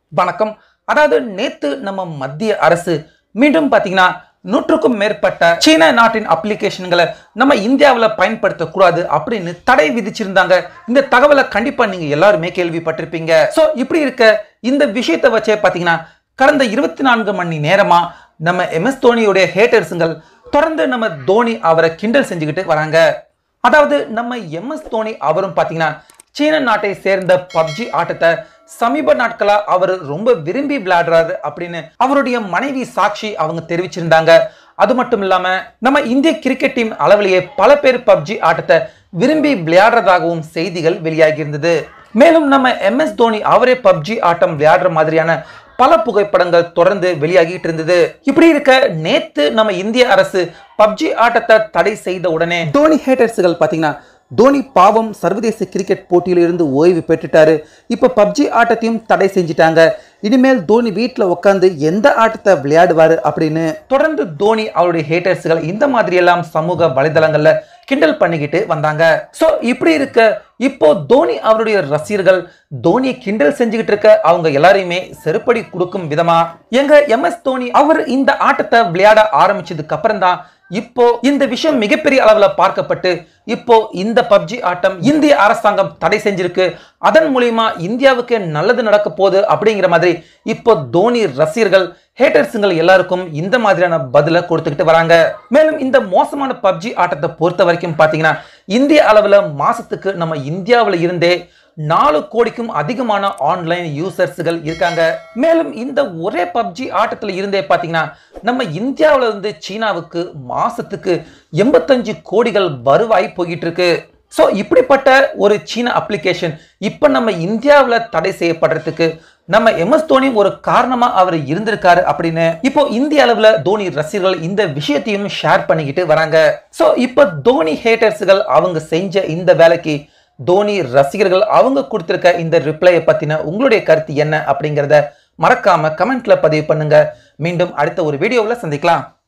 வணக்கம் அதாவது நேத்து நம்ம மத்திய அரசு மீண்டும் பாத்தீங்கன்னா நூற்றுக்கும் மேற்பட்ட சீன நாட்டின் அப்ளிகேஷன்களை நம்ம இந்தியாவில் பயன்படுத்தக்கூடாது அப்படின்னு தடை விதிச்சிருந்தாங்க இந்த தகவலை கண்டிப்பா நீங்க எல்லாருமே கேள்விப்பட்டிருப்பீங்க ஸோ இப்படி இருக்க இந்த விஷயத்தை வச்சே பாத்தீங்கன்னா கடந்த இருபத்தி நான்கு மணி நேரமா நம்ம எம்எஸ் தோனியுடைய ஹேட்டர்ஸுங்கள் தொடர்ந்து நம்ம தோனி அவரை கிண்டல் செஞ்சுக்கிட்டு வராங்க அதாவது நம்ம எம்எஸ் தோனி அவரும் பாத்தீங்கன்னா சீன நாட்டை சேர்ந்த பப்ஜி ஆட்டத்தை சமீப நாட்களா அவர் ரொம்ப விரும்பி விளையாடுறாரு அப்படின்னு அவருடைய மனைவி சாக்ஷி அவங்க தெரிவிச்சிருந்தாங்க அது மட்டும் இல்லாம நம்ம இந்திய கிரிக்கெட் டீம் அளவிலேயே பல பேர் பப்ஜி ஆட்டத்தை விரும்பி விளையாடுறதாகவும் செய்திகள் வெளியாகி இருந்தது மேலும் நம்ம எம்எஸ் தோனி அவரே பப்ஜி ஆட்டம் விளையாடுற மாதிரியான பல புகைப்படங்கள் தொடர்ந்து வெளியாகிட்டு இருந்தது இப்படி இருக்க நேத்து நம்ம இந்திய அரசு பப்ஜி ஆட்டத்தை தடை செய்த உடனே தோனி ஹேட்டர்ஸ்கள் பாத்தீங்கன்னா தோனி பாவம் சர்வதேச கிரிக்கெட் போட்டியில இருந்து ஓய்வு பெற்றுட்டாரு இப்ப பப்ஜி ஆட்டத்தையும் தடை செஞ்சிட்டாங்க இனிமேல் தோனி வீட்டில் உட்காந்து எந்த ஆட்டத்தை விளையாடுவாரு அப்படின்னு தொடர்ந்து தோனி அவருடைய ஹேட்டர்ஸ்கள் இந்த மாதிரி எல்லாம் சமூக வலைதளங்கள்ல கிண்டல் பண்ணிக்கிட்டு வந்தாங்க சோ இப்படி இருக்க இப்போ தோனி அவருடைய ரசிகர்கள் தோனியை கிண்டல் செஞ்சுக்கிட்டு இருக்க அவங்க எல்லாரையுமே செருப்படி கொடுக்கும் விதமா எங்க எம்எஸ் தோனி அவர் இந்த ஆட்டத்தை விளையாட ஆரம்பிச்சதுக்கு அப்புறம் தான் இப்போ இந்த விஷயம் மிகப்பெரிய அளவுல பார்க்கப்பட்டு இப்போ இந்த பப்ஜி ஆட்டம் இந்திய அரசாங்கம் தடை செஞ்சிருக்கு அதன் மூலியமா இந்தியாவுக்கு நல்லது நடக்க போகுது அப்படிங்கிற மாதிரி இப்போ தோனி ரசிகர்கள் ஹேட்டர்ஸுங்கள் எல்லாருக்கும் இந்த மாதிரியான பதிலை கொடுத்துக்கிட்டு வராங்க மேலும் இந்த மோசமான பப்ஜி ஆட்டத்தை பொறுத்த வரைக்கும் பாத்தீங்கன்னா இந்திய அளவுல மாசத்துக்கு நம்ம இந்தியாவில் இருந்தே நாலு கோடிக்கும் அதிகமான ஆன்லைன் யூசர்ஸ்கள் இருக்காங்க மேலும் இந்த ஒரே பப்ஜி ஆட்டத்தில் இருந்தே பார்த்தீங்கன்னா நம்ம இந்தியாவில் இருந்து சீனாவுக்கு மாசத்துக்கு எண்பத்தஞ்சு கோடிகள் வருவாய் போயிட்டு இருக்கு ஸோ இப்படிப்பட்ட ஒரு சீன அப்ளிகேஷன் இப்போ நம்ம இந்தியாவில் தடை செய்யப்படுறதுக்கு நம்ம எம்எஸ் தோனி ஒரு காரணமா அவர் இருந்திருக்காரு அப்படின்னு இப்போ இந்திய அளவுல தோனி ரசிகர்கள் இந்த விஷயத்தையும் ஷேர் பண்ணிக்கிட்டு வராங்க ஸோ இப்போ தோனி ஹேட்டர்ஸ்கள் அவங்க செஞ்ச இந்த வேலைக்கு தோனி ரசிகர்கள் அவங்க கொடுத்திருக்க இந்த ரிப்ளையை பத்தின உங்களுடைய கருத்து என்ன அப்படிங்கிறத மறக்காம கமெண்ட்ல பதிவு பண்ணுங்க மீண்டும் அடுத்த ஒரு வீடியோவில் சந்திக்கலாம்